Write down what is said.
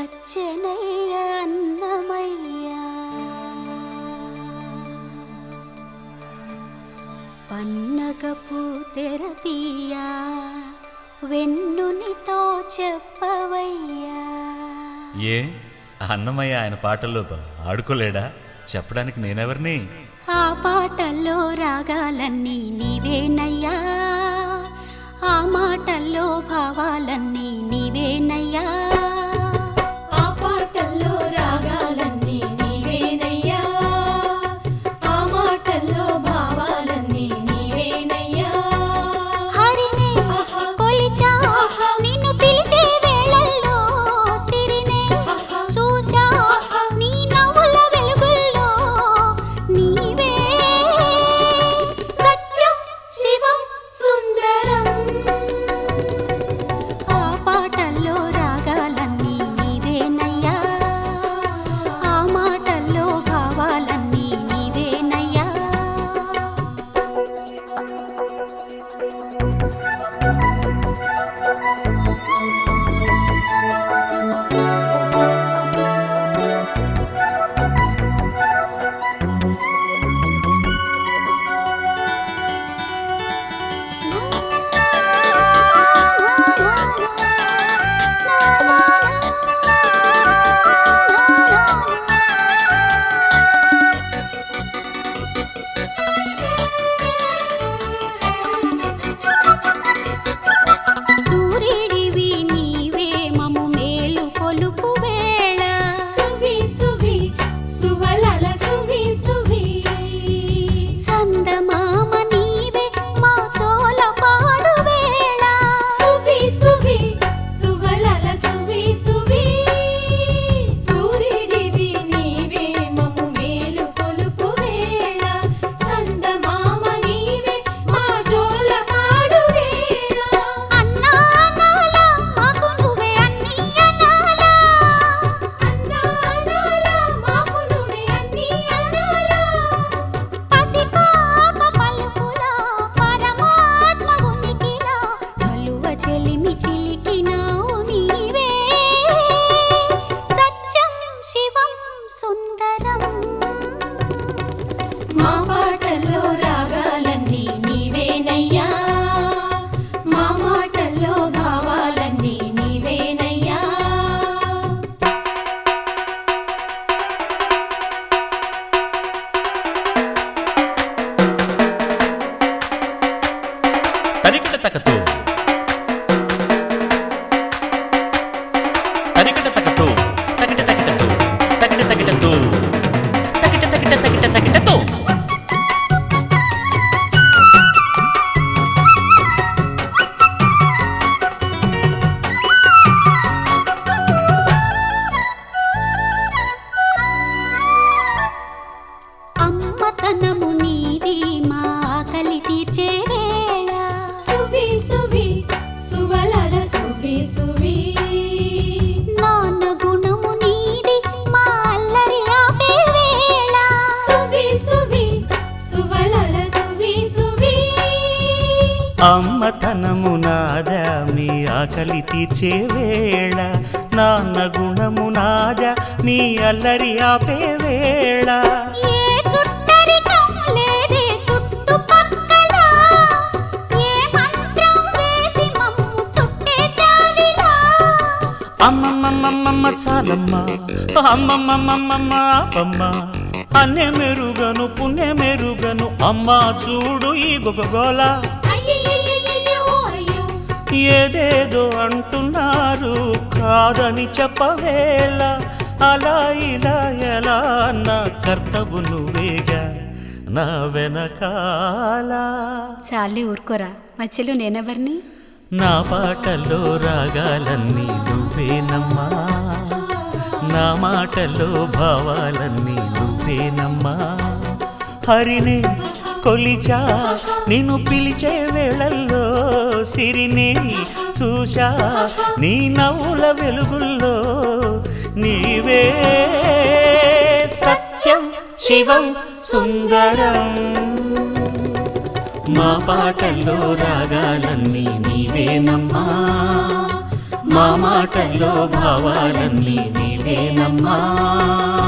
వచ్చెనయ్య అన్నమయ్యా పన్నగపు తెరతీయా వెన్నునితో చెప్పవయ్యా ఏ అన్నమయ్య ఆయన పాటల్లో ఆడుకోలేడా చెప్పడానికి నేనెవరిని ఆ పాటల్లో రాగాలన్నీ నీవేనయ్యా ఆ మాటల్లో భావాలన్నీ నీవేనయ్యా ఆ పాటల్లో రాగాలన్నీ నీవేనయ్యా ఆ మాటల్లో భావాలన్నీ నీవేనయ్యా హరినే ఆహా. కొలిచా నిన్ను పిలిచే వేళల్లో సిరినే ఆహా. చూశా నీ నవ్వుల వెలుగుల్లో నీవే సత్యం శివం సుందరం ఆ పాటల్లో రాగాలన్నీ నీవేనయ్యా ఆ మాటల్లో భావాలన్నీ నీవేనయ్యా సూర్యుడివి నీవే మము మేలు కొలుపు వేళ సువి సువి సువలల సువి సువి సందమామ నీవే మా చోల పాడు వేళ సువి సువి సువలల సువి సువి సూర్యుడివి నీవే మము మేలు కొలుపు వేళ చందమామ నీవే మా జోల పాడు వేళ అన్నా అనాలా మాకు నువ్వే అన్నీ అనాలా అందానాల మాకు నువ్వే అన్నీ అనాలా పసిపాప పలుకులా పరమాత్మ ఉనికిలా కలువ చెలిమి చిలికినావు నీవే సత్యం శివం సుందరం మా పాటల్లో రాగాలన్నీ నీవేనయ్యా మా మాటల్లో భావాలన్నీ నీవేనయ్యా తరికిట తకతో తరికిట తకతో తకిట తకిటతో తకిట తకిటతో తకిట తకిట తకిట తకిటతో అమ్మతనము నీది మా ఆకలి తీర్చే వేళ సువి సువి సువలల సువి సువి నాన్న గుణము నీది మా అల్లరి ఆపే వేళ సువి సువి సువలల సువి సువి అమ్మతనము నాదా మీ ఆకలి తీర్చే వేళ నాన్న గుణము నాదా మీ అల్లరి ఆపే వేళ ఏ చుట్టరికం లేదే చుట్టుపక్కల ఏ మంత్రం వేసి మమ్ము చుట్టేశావిలా అమ్మమ్మమ్మమ్మ చాలమ్మ అమ్మమ్మమ్మమ్మ ఆపమ్మ అన్నె మెరుగను పుణ్య మెరుగను అమ్మ చూడు ఈ గొగగోల అయ్యయ్యయ్యయ్యో ఓ అయ్యో ఏదేదో అంటున్నారు కాదని చెప్పవేళ అలా ఇలా ఎలా నా కర్తవు నువ్వేగా నా వెనకాల చాలే ఊరుకోరా మధ్యలో నేనెవరిని నా పాటల్లో రాగాలన్నీ నువ్వేనమ్మా నా మాటల్లో భావాలన్నీ నువ్వేనమ్మా హరిని కొలిచా నిన్ను పిలిచే వేళల్లో సిరిని చూశా నీ నవ్వుల వెలుగుల్లో నీవే సత్యం శివం సుందరం మా పాటల్లో రాగాలన్నీ నీవేనమ్మా మా మాటల్లో భావాలన్నీ నీవేనమ్మా